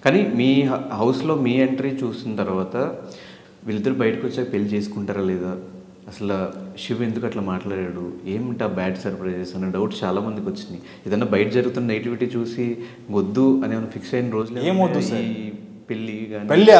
కానీ మీ హ- హౌస్లో మీ ఎంట్రీ చూసిన తర్వాత వీళ్ళిద్దరు బయటకు వచ్చాక పెళ్లి చేసుకుంటారా లేదా అసలు శివ ఎందుకు అట్లా మాట్లాడాడు ఏమిటా బ్యాడ్ సర్ప్రైజెస్ అనే డౌట్స్ చాలా మందికి వచ్చినాయి ఏదన్నా బయట జరుగుతున్న నెగిటివిటీ చూసి వద్దు అని ఫిక్స్ అయిన రోజులు ఏం వద్దు సార్? ఈ పెళ్ళి కానీ పెళ్ళా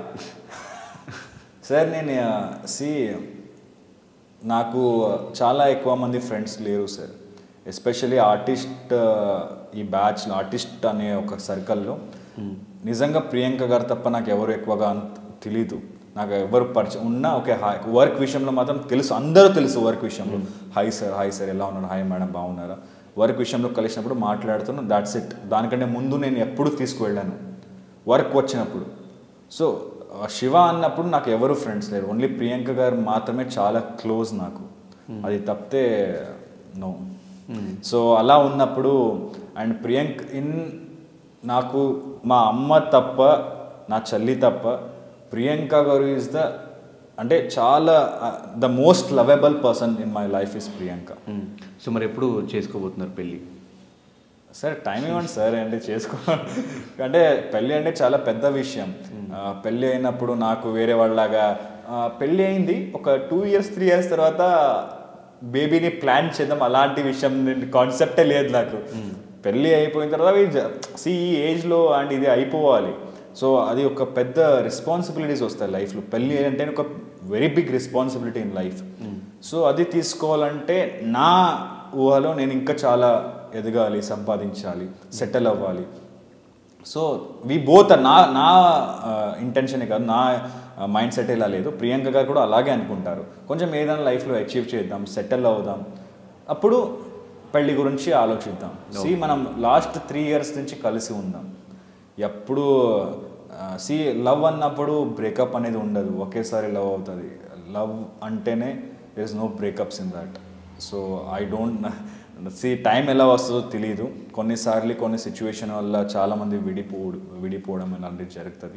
సార్ నేను సి నాకు చాలా ఎక్కువ మంది ఫ్రెండ్స్ లేరు సార్ ఎస్పెషల్లీ ఆర్టిస్ట్ ఈ బ్యాచ్ ఆర్టిస్ట్ అనే ఒక సర్కిల్లో నిజంగా ప్రియాంక గారు తప్ప నాకు ఎవరు ఎక్కువగా అంత తెలీదు నాకు ఎవరు పరిచయం ఉన్నా ఓకే హాయ్ వర్క్ విషయంలో మాత్రం తెలుసు అందరూ తెలుసు వర్క్ విషయంలో హాయ్ సార్ హాయ్ సార్ ఎలా ఉన్నారు హాయ్ మేడం బాగున్నారా వర్క్ విషయంలో కలిసినప్పుడు మాట్లాడుతున్నాను దాట్స్ ఇట్ దానికంటే ముందు నేను ఎప్పుడు తీసుకువెళ్ళాను వర్క్ వచ్చినప్పుడు సో ఆ, శివ అన్నప్పుడు నాకు ఎవరు ఫ్రెండ్స్ లేరు ఓన్లీ ప్రియాంక గారు మాత్రమే చాలా క్లోజ్ నాకు అది తప్పితే నో సో అలా ఉన్నప్పుడు అండ్ ప్రియాంక్ ఇన్ నాకు మా అమ్మ తప్ప నా చెల్లి తప్ప ప్రియాంక గారు ఈజ్ ద అంటే చాలా the most lovable person in my life is Priyanka hmm. So మరి ఎప్పుడు చేసుకోబోతున్నారు పెళ్ళి సార్ టైం ఇవ్వండి సార్ అంటే చేసుకో అంటే పెళ్ళి అంటే చాలా పెద్ద విషయం ఆ, పెళ్ళి అయినప్పుడు నాకు వేరే వాళ్ళలాగా ఆ, పెళ్ళి అయింది ఒక టూ ఇయర్స్ త్రీ ఇయర్స్ తర్వాత బేబీని ప్లాన్ చేద్దాం అలాంటి విషయం కాన్సెప్టే లేదు నాకు పెళ్ళి అయిపోయిన తర్వాత సి ఈ ఏజ్లో అండ్ ఇది అయిపోవాలి సో అది ఒక పెద్ద రెస్పాన్సిబిలిటీస్ వస్తాయి లైఫ్లో పెళ్ళి అంటే ఒక very big responsibility in life so అది తీసుకోవాలంటే నా ఊహలో నేను ఇంకా చాలా ఎదగాలి సంపాదించాలి సెటిల్ అవ్వాలి సో వి బోత్ నా నా ఇంటెన్షనే కాదు నా మైండ్ సెట్ ఇలా లేదు ప్రియాంక గారు కూడా అలాగే అనుకుంటారు కొంచెం ఏదైనా లైఫ్లో అచీవ్ చేద్దాం సెటిల్ అవుదాం అప్పుడు పెళ్లి గురించి ఆలోచిద్దాం సి మనం లాస్ట్ త్రీ ఇయర్స్ నుంచి కలిసి ఉందాం ఎప్పుడు సి లవ్ అన్నప్పుడు బ్రేకప్ అనేది ఉండదు ఒకేసారి లవ్ అవుతుంది లవ్ అంటేనే there is no breakups in that so I don't see time ఎలా వస్తుందో తెలియదు కొన్నిసార్లు కొన్ని సిచ్యువేషన్ వల్ల చాలామంది విడిపోడు విడిపోవడం అలాంటివి జరుగుతుంది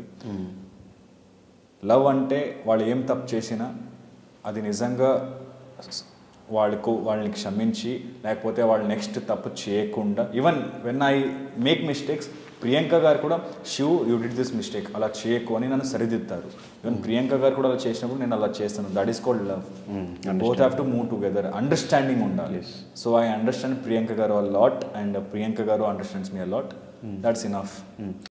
లవ్ అంటే వాళ్ళు ఏం తప్పు చేసినా అది నిజంగా వాళ్ళకు వాళ్ళని క్షమించి లేకపోతే వాళ్ళు నెక్స్ట్ తప్పు చేయకుండా even when I make mistakes Priyanka గారు కూడా షివ్ యూ డిడ్ దిస్ మిస్టేక్ అలా చేయకు అని నన్ను సరిదిద్దారు ఈవెన్ ప్రియాంక గారు కూడా అలా చేసినప్పుడు నేను అలా చేస్తాను that is called love both have to move together understanding ఉండాలి సో ఐ అండర్స్టాండ్ ప్రియాంక గారు అ లాట్ అండ్ ప్రియాంక గారు understands me a lot that's enough